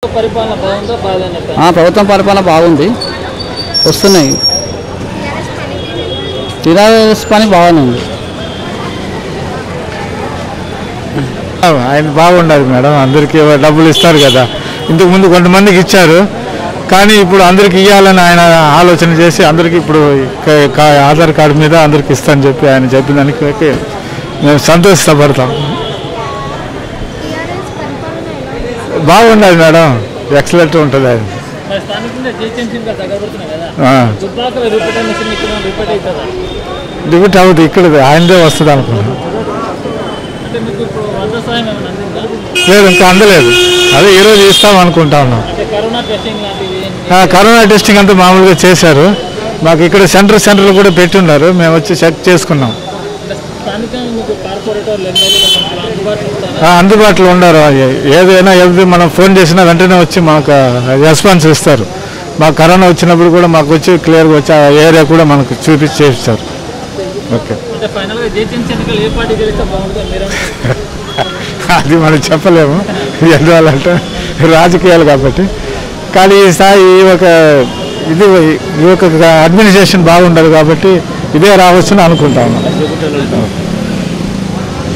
పరిపాలన బాగుందో బాగాలేనట్టు ఆ, ప్రభుత్వం పరిపాలన బాగుంది వస్తున్నాయి టీఆర్ఎస్ పని బాగానే ఉంది ఆయన బాగుండాలి మేడం అందరికీ డబ్బులు ఇస్తారు కదా ఇంతకు ముందు కొంతమందికి ఇచ్చారు కానీ ఇప్పుడు అందరికి ఇవ్వాలని ఆయన ఆలోచన చేసి అందరికీ ఇప్పుడు క- క- ఆధార్ కార్డు మీద అందరికి ఇస్తానని చెప్పి ఆయన చెప్పిన దానికి మేము సంతోషపడతాం బాగుండాలి మేడం ఎక్సలెంట్ ఉంటుంది ఆయన మరి స్థానికంగా జిహెచ్ఎంసీ ఇంకా దగ్గర పడుతున్నాయి కదా ఆ. దుబ్బాకలో రిపీట్ మిషన్ ఇక్కడ రిపీట్ అవుతుందా డిబిట్ అవుతుంది ఇక్కడ ఆయనదే వస్తుంది అనుకున్నాను అంటే మీకు ఇప్పుడు వంద సాయం ఏమైనా అందిందా లేదు ఇంకా అందలేదు అదే ఈరోజు ఇస్తాం అనుకుంటా ఉన్నాం అంటే కరోనా టెస్టింగ్ లాంటివి ఏం- ఆ, కరోనా టెస్టింగ్ అంతా మామూలుగా చేశారు మాకు ఇక్కడ సెంటర్ సెంటర్లు కూడా పెట్టి ఉన్నారు మేము వచ్చి చెక్ చేసుకున్నాం అంటే స్థానికంగా మీకు కార్పొరేటర్లు ఎమ్మెల్యేలు మనకు అందుబాటులో ఉంటారా ఆ, అందుబాటులో ఉండరు ఏ- ఏదైనా ఏది మనం ఫోన్ చేసినా వెంటనే వచ్చి మాకు రెస్పాన్స్ ఇస్తారు మాకు కరోనా వచ్చినప్పుడు కూడా మాకు వచ్చి క్లియర్గా వచ్చి ఆ ఏరియా కూడా మనకు చూపించి చేస్తారు ఓకే అంటే ఫైనల్ గా జిహెచ్ఎంసీ ఎన్నికలు ఏ పార్టీ గెలిస్తే బాగుంటుంది మీరు అది మనం చెప్పలేము ఎందువల్లంటే రాజకీయాలు కాబట్టి కానీ ఈ స్థాయి ఈ ఒక ఇది ఈ ఒక అడ్మినిస్ట్రేషన్ బాగుండదు కాబట్టి ఇదే రావచ్చని అనుకుంటా ఉన్నాం